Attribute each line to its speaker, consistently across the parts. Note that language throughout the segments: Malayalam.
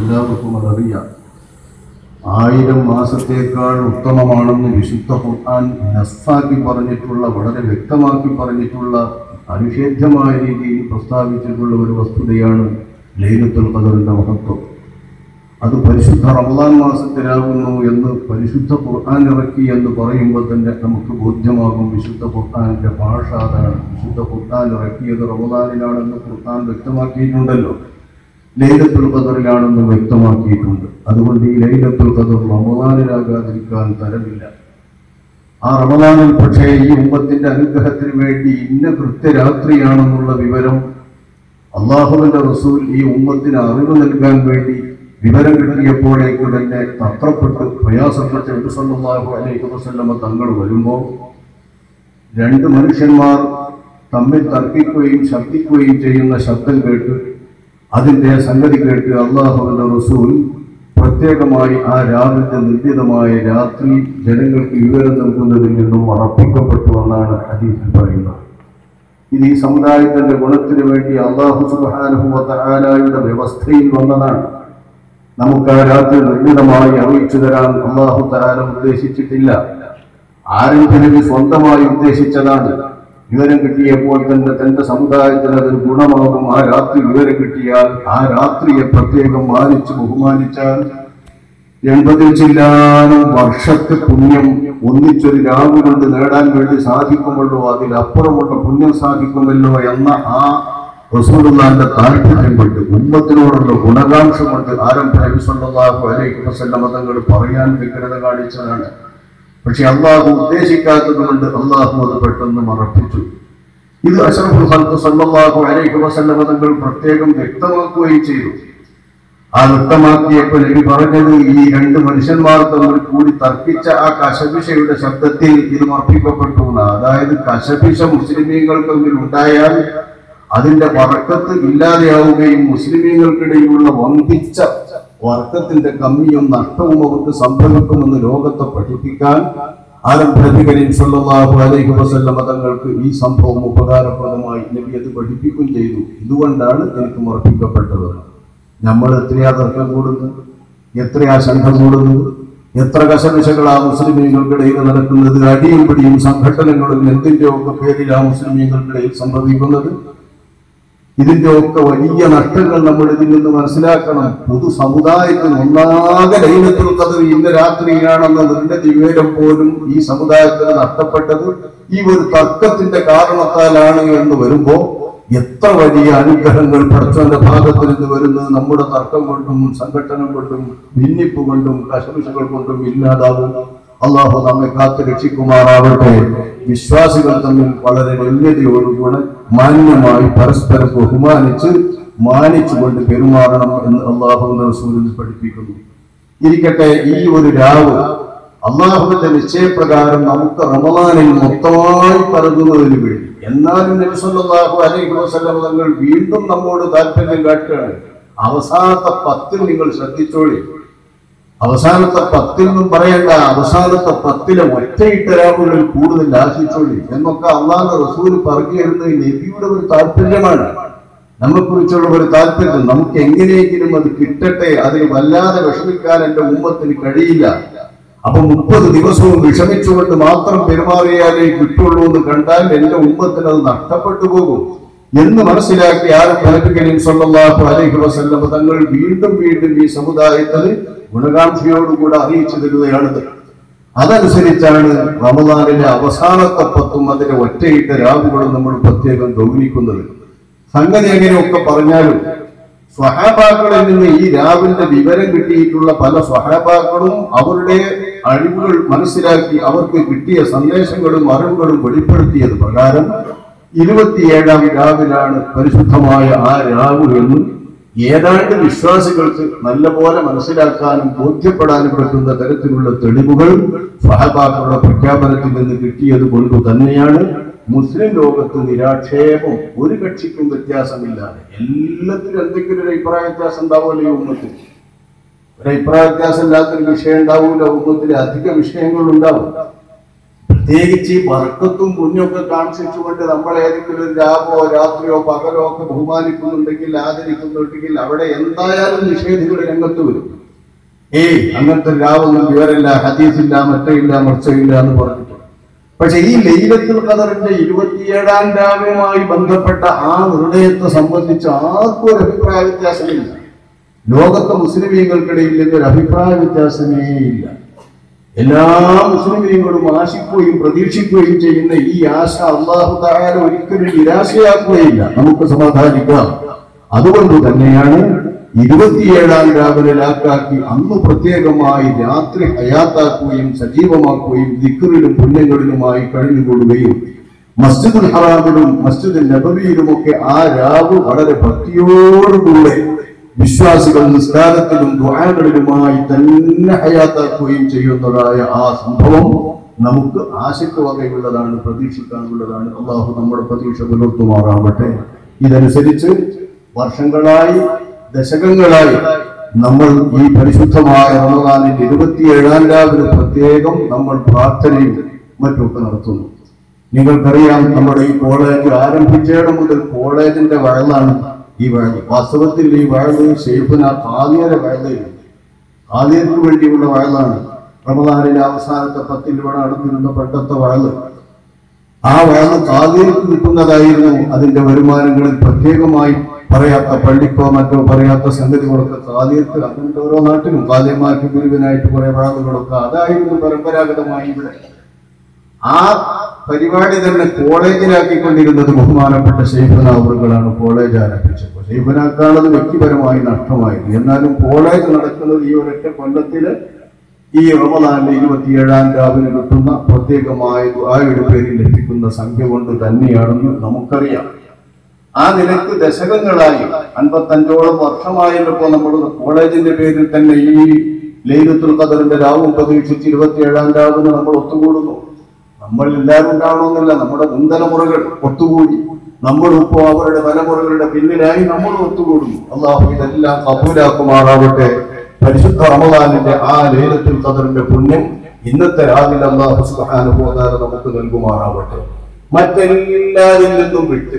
Speaker 1: എല്ലാവർക്കും അതറിയാം ആയിരം മാസത്തേക്കാൾ ഉത്തമമാണെന്ന് വിശുദ്ധ ഖുർആൻ നസ്സാക്കി പറഞ്ഞിട്ടുള്ള വളരെ വ്യക്തമാക്കി പറഞ്ഞിട്ടുള്ള അനിഷേധ്യമായ രീതിയിൽ പ്രസ്താവിച്ചിട്ടുള്ള ഒരു വസ്തുതയാണ് ലൈലത്തുൽ ഖദറിന്റെ മഹത്വം അത് പരിശുദ്ധ റമദാൻ മാസത്തിലാകുന്നു എന്ന് പരിശുദ്ധ ഖുർആൻ ഇറക്കി എന്ന് പറയുമ്പോൾ തന്നെ നമുക്ക് ബോധ്യമാകും വിശുദ്ധ ഖുർആാനിന്റെ ഭാഷ അതാണ് വിശുദ്ധ ഖുർആൻ ഇറക്കിയത് റമദാനിലാണെന്ന് ഖുർആൻ വ്യക്തമാക്കിയിട്ടുണ്ടല്ലോ ലൈലത്തുൽ ഖദറിലാണെന്ന് വ്യക്തമാക്കിയിട്ടുണ്ട് അതുകൊണ്ട് ഈ ലൈലത്തുൽ ഖദർ റമദാനിലാകാതിരിക്കാൻ തരമില്ല ആ റമദാനിൽ പക്ഷേ ഈ ഉമ്മത്തിന്റെ അനുഗ്രഹത്തിന് വേണ്ടി ഇന്ന കൃത്യരാത്രിയാണെന്നുള്ള വിവരം അള്ളാഹുവിന്റെ റസൂൽ ഈ ഉമ്മത്തിന് അറിവ് നൽകാൻ വേണ്ടി വിവരം കിട്ടിയപ്പോഴേക്ക് തന്നെ തത്രപ്പെട്ട് പ്രയാസപ്പെട്ട് നബിസല്ലാഹു അലൈഹി വസല്ലമ തങ്ങൾ വരുമ്പോൾ രണ്ട് മനുഷ്യന്മാർ തമ്മിൽ തർക്കിക്കുകയും ശബ്ദിക്കുകയും ചെയ്യുന്ന ശബ്ദം കേട്ട് അതിന്റെ സംഗതി കേട്ട് അള്ളാഹുവിന്റെ റസൂൽ പ്രത്യേകമായി ആ രാവിലത്തെ നിർദ്ദിതമായ രാത്രി ജനങ്ങൾക്ക് വിവരം നൽകുന്നതിൽ നിന്നും ഉറപ്പിക്കപ്പെട്ടു എന്നാണ് ഹദീസിൽ പറയുന്നത് ഇത് ഈ സമുദായത്തിന്റെ ഗുണത്തിന് വേണ്ടി അള്ളാഹു സുബാനുഭവത്തായാലയുടെ വ്യവസ്ഥയിൽ വന്നതാണ് നമുക്ക് ആ രാത്രി നിർമ്മിതമായി അറിയിച്ചു തരാൻ അള്ളാഹു താല ഉദ്ദേശിച്ചിട്ടില്ല ആരെങ്കിലും സ്വന്തമായി ഉദ്ദേശിച്ചതാണ് വിവരം കിട്ടിയപ്പോൾ തന്നെ തന്റെ സമുദായത്തിന് അതൊരു ഗുണമാകും ആ രാത്രി വിവരം കിട്ടിയാൽ ആ രാത്രിയെ പ്രത്യേകം മാനിച്ച് ബഹുമാനിച്ചാൽ എൺപതിൽ ചില്ലാനും വർഷത്തെ പുണ്യം ഒന്നിച്ചൊരു രാവ് കൊണ്ട് നേടാൻ വേണ്ടി സാധിക്കുമല്ലോ അതിലപ്പുറമുള്ള പുണ്യം സാധിക്കുമല്ലോ എന്ന ആ റസൂലുള്ളാന്റെ താല്പര്യം കൊണ്ട് ഉമ്മത്തിനോടുള്ള ഗുണകാംക്ഷ കൊണ്ട് ആരംഭ നബിസല്ലാഹു അലൈഹി വസല്ലമ തങ്ങൾ പറയാൻ വ്യഗ്രത കാണിച്ചതാണ് പക്ഷെ അള്ളാഹു ഉദ്ദേശിക്കാത്തത് കൊണ്ട് അള്ളാഹു അത് പെട്ടെന്ന് മറപ്പിച്ചു ഇത് അഷറഫുൽ ഖൽഖ് സല്ലല്ലാഹു അലൈഹി വസല്ലമ തങ്ങൾ പ്രത്യേകം വ്യക്തമാക്കുകയും ചെയ്തു ആ വ്യക്തമാക്കിയപ്പോൾ നബി പറഞ്ഞത് ഈ രണ്ട് മനുഷ്യന്മാർ തമ്മിൽ കൂടി തർക്കിച്ച ആ കശപിശയുടെ ശബ്ദത്തിൽ ഇത് മർപ്പിക്കപ്പെട്ടു എന്ന്. അതായത് കശപിശ മുസ്ലിമീങ്ങൾ തമ്മിൽ ഉണ്ടായാൽ അതിന്റെ വർക്കത്ത് ഇല്ലാതെയാവുകയും മുസ്ലിമീങ്ങൾക്കിടയിലുള്ള വമ്പിച്ച വർക്കത്തിന്റെ കമ്മിയും നഷ്ടവും അവർക്ക് സംഭവിക്കുമെന്ന് ലോകത്തെ പഠിപ്പിക്കാൻ ആരംഭകരീം സല്ലല്ലാഹു അലൈഹി വസല്ലം തങ്ങൾക്ക് ഈ സംഭവം ഉപകാരപ്രദമായി നബി അത് പഠിപ്പിക്കുകയും ചെയ്തു ഇതുകൊണ്ടാണ് എനിക്ക് മർപ്പിക്കപ്പെട്ടത് നമ്മൾ എത്രയാ തർക്കം കൂടുന്നത് എത്രയാ ശങ്കം കൂടുന്നത് എത്ര കശപിശകളാ മുസ്ലിമീങ്ങൾക്കിടയിൽ നടക്കുന്നത് അടിയും പിടിയും സംഘടനകളും എന്തിന്റെ ഒക്കെ പേരിൽ ആ മുസ്ലിമീങ്ങൾക്കിടയിൽ സംഭവിക്കുന്നത് ഇതിന്റെ ഒക്കെ വലിയ നഷ്ടങ്ങൾ നമ്മൾ ഇതിൽ നിന്ന് മനസ്സിലാക്കണം പൊതു സമുദായത്തിന് ഒന്നാകെ ലൈനത്തിൽ കഥ ഇന്ന് രാത്രിയിലാണെന്ന നിർണതി വിവരം പോലും ഈ സമുദായത്തിന് നഷ്ടപ്പെട്ടത് ഈ ഒരു തർക്കത്തിന്റെ കാരണത്താലാണ് എന്ന് വരുമ്പോ എത്ര വലിയ അനുഗ്രഹങ്ങൾ പടച്ചവന്റെ ഭാഗത്ത് നിന്ന് വരുന്നത് നമ്മുടെ തർക്കം കൊണ്ടും സംഘടനം കൊണ്ടും ഭിന്നിപ്പ് കൊണ്ടും കശപിശകൾ കൊണ്ടും ഇല്ലാതാവും അള്ളാഹു നമ്മെ കാത്തു രക്ഷിക്കുമാറാവട്ടെ വിശ്വാസികൾ തമ്മിൽ വളരെ രമ്യതയോടുകൂടെ മാന്യമായി പരസ്പരം ബഹുമാനിച്ച് മാനിച്ചുകൊണ്ട് പെരുമാറണം എന്ന് അള്ളാഹുവിന്റെ റസൂലിൽ പഠിപ്പിക്കുന്നു ഇരിക്കട്ടെ ഈ ഒരു രാവ് അള്ളാഹുവിന്റെ നിശ്ചയപ്രകാരം നമുക്ക് റമദാനിൽ മൊത്തമായി പരതുന്നതിന് വേണ്ടി എന്നാലും നബിസല്ലാഹു അലൈഹി വസല്ലം തങ്ങൾ വീണ്ടും നമ്മോട് താല്പര്യം കാട്ടുകയാണ് അവസാനത്തെ പത്തിൽ നിങ്ങൾ ശ്രദ്ധിച്ചോളി അവസാനത്തെ പത്തിൽ നിന്നും പറയണ്ട അവസാനത്തെ പത്തിലെ ഒറ്റയിട്ട രാവുകളിൽ കൂടുതൽ ആശിച്ചോളി എന്നൊക്കെ അള്ളാഹ് റസൂൽ പറഞ്ഞു തരുന്നത് നബിയുടെ ഒരു താല്പര്യമാണ് നമ്മെ കുറിച്ചുള്ള ഒരു താല്പര്യം നമുക്ക് എങ്ങനെയെങ്കിലും അത് കിട്ടട്ടെ അതിന് വല്ലാതെ വിഷമിക്കാൻ എന്റെ ഉമ്മത്തിന് കഴിയില്ല അപ്പൊ മുപ്പത് ദിവസവും വിഷമിച്ചുകൊണ്ട് മാത്രം പെരുമാറിയാലേ കിട്ടുള്ളൂ എന്ന് കണ്ടാൽ എന്റെ ഉമ്മത്തിന് അത് നഷ്ടപ്പെട്ടു പോകും എന്ന് മനസ്സിലാക്കി ആരും സല്ലല്ലാഹു അലൈഹി വസല്ലം തങ്ങൾ വീണ്ടും വീണ്ടും ഈ സമുദായത്തിന് ഗുണകാംക്ഷയോടുകൂടെ അറിയിച്ചു തരുകയാണിത് അതനുസരിച്ചാണ് റമദാനിലെ അവസാനത്തെ പത്തും അതിന്റെ ഒറ്റയിട്ട രാവുകളും നമ്മൾ പ്രത്യേകം ഗൗനിക്കുന്നത് സംഗതി എങ്ങനെയൊക്കെ പറഞ്ഞാലും സ്വഹാബാക്കളിൽ നിന്ന് ഈ രാവിന്റെ വിവരം കിട്ടിയിട്ടുള്ള പല സ്വഹാബാക്കളും അവരുടെ അഴിവുകൾ മനസ്സിലാക്കി അവർക്ക് കിട്ടിയ സന്ദേശങ്ങളും അറിവുകളും വെളിപ്പെടുത്തിയത് പ്രകാരം ഇരുപത്തിയേഴാം രാവിലാണ് പരിശുദ്ധമായ ആ രാവു എന്നും ഏതാണ്ട് വിശ്വാസികൾക്ക് നല്ലപോലെ മനസ്സിലാക്കാനും ബോധ്യപ്പെടാനും പറ്റുന്ന തരത്തിലുള്ള തെളിവുകൾ സ്വഹബാക്കളുടെ പ്രഖ്യാപനത്തിൽ നിന്ന് കിട്ടിയത് കൊണ്ട് തന്നെയാണ് മുസ്ലിം ലോകത്ത് നിരാക്ഷേപം ഒരു കക്ഷിക്കും വ്യത്യാസമില്ലാതെ എല്ലാത്തിലും എന്തെങ്കിലും ഒരു അഭിപ്രായ വ്യത്യാസം ഉണ്ടാവുമല്ലോ ഈ ഉമ്മത്തിൽ ഒരു അഭിപ്രായ വ്യത്യാസം ഇല്ലാത്തൊരു വിഷയം ഉണ്ടാവൂല ഉമ്മത്തിൽ അധിക വിഷയങ്ങൾ ഉണ്ടാവും പ്രത്യേകിച്ച് ഈ വർക്കത്തും പുണ്യൊക്കെ കാണിച്ചുകൊണ്ട് നമ്മൾ ഏതെങ്കിലും ഒരു രാവോ രാത്രിയോ പകലോ ഒക്കെ ബഹുമാനിക്കുന്നുണ്ടെങ്കിൽ ആദരിക്കുന്നുണ്ടെങ്കിൽ അവിടെ എന്തായാലും നിഷേധികൾ രംഗത്ത് വരും ഏയ് അങ്ങനത്തെ രാവൊന്നും വിവരമില്ല ഹദീസില്ല മറ്റയില്ല മറിച്ചയില്ല എന്ന് പറഞ്ഞിട്ട് പക്ഷെ ഈ ലൈലത്തുൽ ഖദറിന്റെ ഇരുപത്തിയേഴാം രാവുമായി ബന്ധപ്പെട്ട ആ നിർണയത്തെ സംബന്ധിച്ച് ആർക്കും ഒരു അഭിപ്രായ വ്യത്യാസമില്ല ലോകത്തെ മുസ്ലിമീങ്ങൾക്കിടയിൽ ഇന്നൊരു അഭിപ്രായ വ്യത്യാസമേ ഇല്ല എല്ലാ മുസ്ലിമീങ്ങളും ആശിക്കുകയും പ്രതീക്ഷിക്കുകയും ചെയ്യുന്ന ഈ ആശ അള്ളാഹു താര ഒരിക്കലും നിരാശയാക്കുകയില്ല നമുക്ക് സമാധാനിക്കാം അതുകൊണ്ട് തന്നെയാണ് ഇരുപത്തിയേഴാം രാവിലെ ലാക്കാക്കി അന്ന് പ്രത്യേകമായി രാത്രി ഹയാത്താക്കുകയും സജീവമാക്കുകയും ദിക്കറിലും പുണ്യങ്ങളിലുമായി കഴിഞ്ഞുകൊള്ളുകയും മസ്ജിദുൽ ഹറാമിലും മസ്ജിദുൽ നബവിയിലുമൊക്കെ ആ രാവ് വളരെ ഭക്തിയോടുകൂടെ വിശ്വാസികൾ നിസ്കാരത്തിലും ദുആകളിലുമായി തന്നെ ഹയാത്താക്കുകയും ചെയ്യുന്നതായ ആ സംഭവം നമുക്ക് ആശയ്ക്ക് വകയുള്ളതാണ് പ്രതീക്ഷിക്കാനുള്ളതാണ് അള്ളാഹു നമ്മുടെ പ്രതീക്ഷ പുലർത്തുമാറാവട്ടെ ഇതനുസരിച്ച് വർഷങ്ങളായി ദശകങ്ങളായി നമ്മൾ ഈ പരിശുദ്ധമായ റമദാനിന്റെ ഇരുപത്തിയേഴാം രാവിലെ പ്രത്യേകം നമ്മൾ പ്രാർത്ഥനയും മറ്റുമൊക്കെ നടത്തുന്നു നിങ്ങൾക്കറിയാം നമ്മുടെ ഈ കോളേജ് ആരംഭിച്ചയിടം മുതൽ കോളേജിന്റെ വഴലാണ് ഈ വഴല് വാസ്തവത്തിൽ ഈ വഴല് ഷെയ്ഫിന കാതിയര വഴലയില്ല കാതിയർക്ക് വേണ്ടിയുള്ള വഴലാണ് റമദാനിലെ അവസാനത്തെ പത്തിൽ ഇവിടെ നടന്നിരുന്ന പണ്ടത്തെ വഴല് ആ വഴല് കാതിയർക്ക് കിട്ടുന്നതായിരുന്നു അതിന്റെ വരുമാനങ്ങളിൽ പ്രത്യേകമായി പറയാത്ത പള്ളിക്കോ മറ്റോ പറയാത്ത സംഗതികളൊക്കെ കാതിയർക്ക് അങ്ങനത്തെ ഓരോ നാട്ടിലും കാതിയന്മാർക്ക് ഗുരുവിനായിട്ട് കുറെ വഴലുകളൊക്കെ അതായിരുന്നു പരമ്പരാഗതമായി ഇവിടെ ആ പരിപാടി തന്നെ കോളേജിലാക്കിക്കൊണ്ടിരുന്നത് ബഹുമാനപ്പെട്ട ഷെയ്ഫനാവുകളാണ് കോളേജ് ആരംഭിച്ചപ്പോൾ ഷെയ്ഫനാക്കാണത് വ്യക്തിപരമായി നഷ്ടമായിരുന്നു എന്നാലും കോളേജ് നടക്കുന്നത് ഈ ഒരൊറ്റ കൊല്ലത്തില് ഈ റമദാനിലെ ഇരുപത്തിയേഴാം രാവിലെ കിട്ടുന്ന പ്രത്യേകമായ ദുആയുടെ പേരിൽ ലഭിക്കുന്ന സംഖ്യ കൊണ്ട് തന്നെയാണെന്ന് നമുക്കറിയാം ആ നിലക്ക് ദശകങ്ങളായി അൻപത്തഞ്ചോളം വർഷമായല്ലോ ഇപ്പോ നമ്മൾ കോളേജിന്റെ പേരിൽ തന്നെ ഈ ലൈലത്തുൽ ഖദറിന്റെ രാവും പ്രതീക്ഷിച്ച് ഇരുപത്തിയേഴാം രാവിന് നമ്മൾ ഒത്തുകൂടുന്നു നമ്മൾ എല്ലാവരും ഉണ്ടാവണമെന്നില്ല നമ്മുടെ മുൻതലമുറകൾ ഒത്തുകൂടി നമ്മളിപ്പോ അവരുടെ തലമുറകളുടെ പിന്നിലായി നമ്മൾ ഒത്തുകൂടുന്നു അള്ളാഹു ഇതെല്ലാം കബൂലാക്കുമാറാവട്ടെ പരിശുദ്ധ റമദാനിന്റെ ആ ലൈലത്തുൽ ഖദറിന്റെ പുണ്യം ഇന്നത്തെ രാവിലെ അള്ളാഹു സുബ്ഹാനഹു വ തആല നമുക്ക് നൽകുമാറാവട്ടെ മറ്റെല്ലാതിൽ നിന്നും വിട്ട്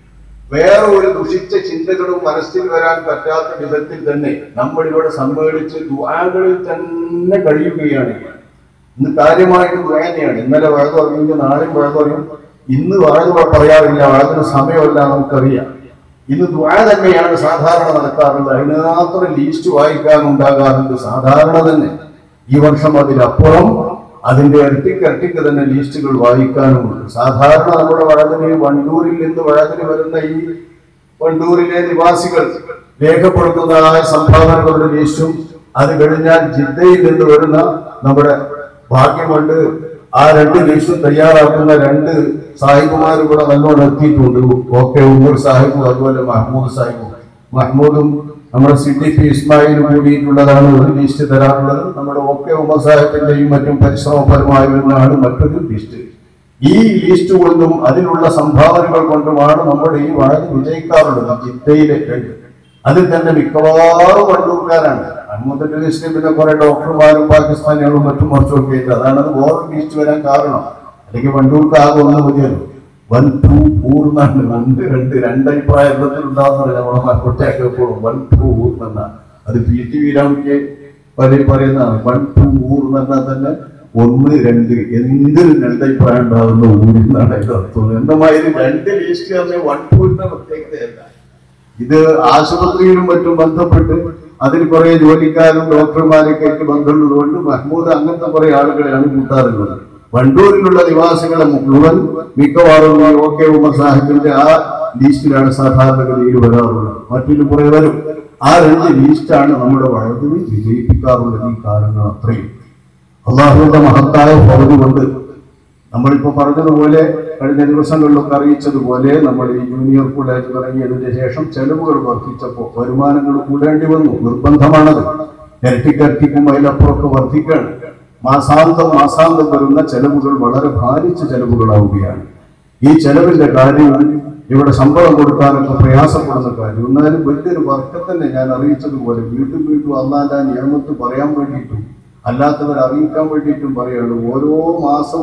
Speaker 1: വേറെ ഒരു ദുഷിച്ച ചിന്തകളും മനസ്സിൽ വരാൻ പറ്റാത്ത വിധത്തിൽ തന്നെ നമ്മൾ ഇവിടെ സമ്മേളിച്ച് ദുആകളിൽ തന്നെ കഴിയുകയാണ് ഇന്ന് കാര്യമായിട്ട് വേദനയാണ് ഇന്നലെ വഴ തുടങ്ങിയെങ്കിൽ നാളെയും വഴ തുടങ്ങും ഇന്ന് വഴ പറയാറില്ല വഴത്തിന് സമയമല്ല നമുക്കറിയാം ഇന്ന് ദ്വാ തന്നെയാണ് സാധാരണ നടക്കാറുള്ളത് അതിനകത്തൊരു ലീസ്റ്റ് വായിക്കാനുണ്ടാകാറുണ്ട് സാധാരണ തന്നെ ഈ വർഷം അതിലപ്പുറം അതിന്റെ ഇരട്ടിക്ക് ഇരട്ടിക്ക് തന്നെ ലീസ്റ്റുകൾ വായിക്കാനുമുണ്ട് സാധാരണ നമ്മുടെ വഴതിന് വണ്ടൂരിൽ നിന്ന് വഴതിന് വരുന്ന ഈ വണ്ടൂരിലെ നിവാസികൾ രേഖപ്പെടുത്തുന്നതായ സംഭാവനകളുടെ ലിസ്റ്റും അത് കഴിഞ്ഞാൽ ജിദ്ദയിൽ നിന്ന് വരുന്ന നമ്മുടെ ഭാഗ്യം കൊണ്ട് ആ രണ്ട് ലിസ്റ്റും തയ്യാറാക്കുന്ന രണ്ട് സാഹിബുമാരും കൂടെ നല്ലോണം എത്തിയിട്ടുണ്ട് ഓക്കെ ഉമർ സാഹിബും അതുപോലെ മഹ്മൂദ് സാഹിബും മഹ്മൂദും നമ്മുടെ സി ടി പി ഇസ്മായിലും കൂടിയിട്ടുള്ളതാണ് ഒരു ലിസ്റ്റ് തരാറുള്ളത് നമ്മുടെ ഓക്കെ ഉമർ സാഹിബിന്റെയും മറ്റും പരിശ്രമപരമായി വരുന്നതാണ് മറ്റൊരു ലിസ്റ്റ് ഈ ലിസ്റ്റ് കൊണ്ടും അതിനുള്ള സംഭാവനകൾ കൊണ്ടുമാണ് നമ്മുടെ ഈ വഴക്ക് വിജയിക്കാറുള്ളത് ജിദ്ദയിലെ രണ്ട് അതിൽ തന്നെ മിക്കവാറും വണ്ടൂർക്കാരാണ് അഹമ്മദ് ലിസ്റ്റിൽ പിന്നെ കുറെ ഡോക്ടർമാരും പാകിസ്ഥാനികളും മറ്റും മറിച്ചൊക്കെ ഉണ്ട് അതാണ് അത് വേറൊരു ലിസ്റ്റ് വരാൻ കാരണം അല്ലെങ്കിൽ വണ്ടൂർക്ക് ആകെ ഒന്ന് മതിയല്ലോ വൺ ടു പൂർണ്ണാണ് രണ്ട് രണ്ട് രണ്ട് അഭിപ്രായത്തിൽ ഉണ്ടാകുന്നത് നമ്മളെ മലപ്പുറത്തേക്ക് എപ്പോഴും വൺ ടു ഊർന്ന അത് പി ടി വിരാമിക്ക് പലരും പറയുന്നതാണ് വൺ ടു ഊർന്ന് പറഞ്ഞാൽ തന്നെ ഒന്ന് രണ്ട് എന്തിനും രണ്ട് അഭിപ്രായം ഉണ്ടാകുന്ന ഊരിന്നാണ് അതിന്റെ അർത്ഥം എന്തമായാലും രണ്ട് ലിസ്റ്റ് തന്നെ വൺ ടൂവിന്റെ പ്രത്യേകതയല്ല ഇത് ആശുപത്രിയിലും മറ്റും ബന്ധപ്പെട്ട് അതിൽ കുറെ ജോലിക്കാരും ഡോക്ടർമാരൊക്കെ ആയിട്ട് ബന്ധമുള്ളതുകൊണ്ട് മഹ്മൂദ് അങ്ങനത്തെ കുറെ ആളുകളെയാണ് കൂട്ടാറുള്ളത് വണ്ടൂരിലുള്ള നിവാസികളെ മുഴുവൻ മിക്കവാറും ഈ ഒ കെ ഉമർ സാഹിബിന്റെ ആ ലിസ്റ്റിലാണ് സാധാരണഗതിയിൽ വരാറുള്ളത് മറ്റൊരു കുറെ വരും ആ രണ്ട് ലിസ്റ്റാണ് നമ്മുടെ വഴക്കിന് വിജയിപ്പിക്കാറുള്ളത് ഈ കാരണങ്ങൾ അത്രയും അള്ളാഹുവിന്റെ മഹത്തായ പകുതി കൊണ്ട് നമ്മളിപ്പോ പറഞ്ഞതുപോലെ കഴിഞ്ഞ ദിവസങ്ങളിലൊക്കെ അറിയിച്ചതുപോലെ നമ്മൾ ഈ ജൂനിയർ കോളേജ് തുടങ്ങിയതിന് ശേഷം ചെലവുകൾ വർദ്ധിച്ചപ്പോൾ വരുമാനങ്ങൾ കൂടേണ്ടി വന്നു നിർബന്ധമാണത് ഇരട്ടിക്കരട്ടിക്കും അതിലപ്പുറമൊക്കെ വർദ്ധിക്കുകയാണ് മാസാന്തം മാസാന്തം വരുന്ന ചെലവുകൾ വളരെ ഭാരിച്ച ചെലവുകളാവുകയാണ് ഈ ചെലവിന്റെ കാര്യവും ഇവിടെ ശമ്പളം കൊടുക്കാനൊക്കെ പ്രയാസപ്പെടുന്ന കാര്യം എന്നാലും വലിയൊരു വർക്കം തന്നെ ഞാൻ അറിയിച്ചതുപോലെ വീണ്ടും വീണ്ടും അള്ളാന്റെ നിയമത്ത് പറയാൻ വേണ്ടിയിട്ടും അല്ലാത്തവർ അറിയിക്കാൻ വേണ്ടിയിട്ടും പറയാണ് ഓരോ മാസവും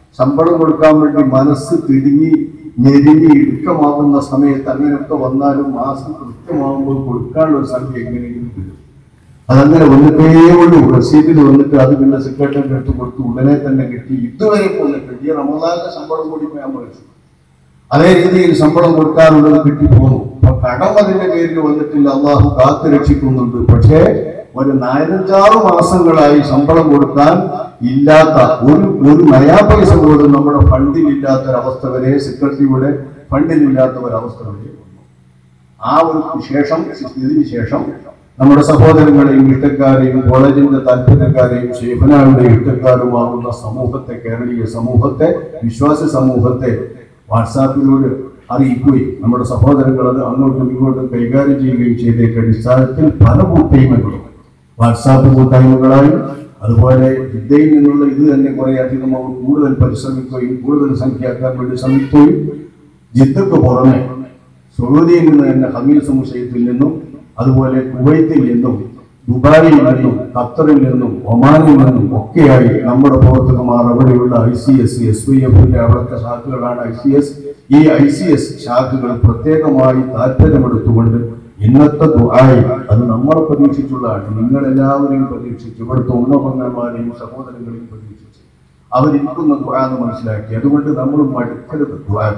Speaker 1: ശമ്പളം കൊടുക്കാൻ വേണ്ടി മനസ്സ് തിടുങ്ങി ഞെരുങ്ങി ഇടുക്കമാകുന്ന സമയത്ത് അങ്ങനെയൊക്കെ വന്നാലും മാസം കൃത്യമാകുമ്പോൾ കൊടുക്കാനുള്ള ഒരു സംഖ്യ എങ്ങനെയെങ്കിലും കിട്ടും അതങ്ങനെ വന്നിട്ടേ ഉള്ളൂ റസീദിൽ വന്നിട്ട് അത് പിന്നെ സെക്രട്ടറിയുടെ അടുത്ത് കൊടുത്ത് ഉടനെ തന്നെ കിട്ടി ഇതുവരെ പോന്നിട്ട് ഈ റമദാന്റെ ശമ്പളം കൂടി ഞാൻ മേടിച്ചു അതേ രീതിയിൽ ശമ്പളം കൊടുക്കാനുള്ളത് കിട്ടിപ്പോന്നു അപ്പൊ കടം അതിന്റെ പേരിൽ വന്നിട്ടില്ല അള്ളാഹു കാത്തു രക്ഷിക്കുന്നുണ്ട് പക്ഷേ ഒരു നാലഞ്ചാറ് മാസങ്ങളായി ശമ്പളം കൊടുക്കാൻ ഇല്ലാത്ത ഒരു ഒരു നയാ പൈസ പോലും നമ്മുടെ ഫണ്ടിൽ ഇല്ലാത്തൊരവസ്ഥ വരെ സെക്രട്ടറിയുടെ ഫണ്ടിലില്ലാത്ത ഒരവസ്ഥ വരെ വന്നു ആ ഒരു ശേഷം ഇതിന് ശേഷം നമ്മുടെ സഹോദരങ്ങളെയും ഇഷ്ടക്കാരെയും കോളേജിന്റെ താല്പര്യക്കാരെയും ഷേഫനായുടെ ഇഷ്ടക്കാരുമാകുന്ന സമൂഹത്തെ കേരളീയ സമൂഹത്തെ വിശ്വാസ സമൂഹത്തെ വാട്സാപ്പിലൂടെ അറിയിക്കുകയും നമ്മുടെ സഹോദരങ്ങൾ അത് അങ്ങോട്ടും ഇങ്ങോട്ടും കൈകാര്യം ചെയ്യുകയും ചെയ്തേക്ക് അടിസ്ഥാനത്തിൽ പല കൂട്ടായ്മകളും വാട്സാപ്പ് കൂട്ടായ്മകളായും അതുപോലെ ജിദ്ദയിൽ നിന്നുള്ള ഇത് തന്നെ കുറെ അധികം അവർ കൂടുതൽ പരിശ്രമിക്കുകയും കൂടുതൽ സംഖ്യയാക്കാൻ വേണ്ടി ശ്രമിക്കുകയും ജിദ്ദക്ക് പുറമെ സൗദിയിൽ നിന്ന് തന്നെ ഹമീസ് മുഷയത്തിൽ നിന്നും അതുപോലെ കുവൈത്തിൽ നിന്നും ദുബായിൽ നിന്നും ഖത്തറിൽ നിന്നും ഒമാനിൽ നിന്നും ഒക്കെയായി നമ്മുടെ പ്രവർത്തകന്മാർ അവിടെയുള്ള I C S S V എഫിന്റെ അവിടുത്തെ ശാഖകളാണ് ഐ സി എസ് ഈ ഐ സി എസ് ശാഖകൾ പ്രത്യേകമായി താല്പര്യമെടുത്തുകൊണ്ട് ഇന്നത്തെ ദുആയി അത് നമ്മളെ പ്രതീക്ഷിച്ചുള്ളതാണ് നിങ്ങൾ എല്ലാവരെയും പ്രതീക്ഷിച്ചു ഇവിടുത്തെ ഉമ്മപങ്ങന്മാരെയും സഹോദരങ്ങളെയും പ്രതീക്ഷിച്ചു അവരിരിക്കുന്ന ദുആ എന്ന് മനസ്സിലാക്കി അതുകൊണ്ട് നമ്മൾ മടുക്കരുത് ദുആ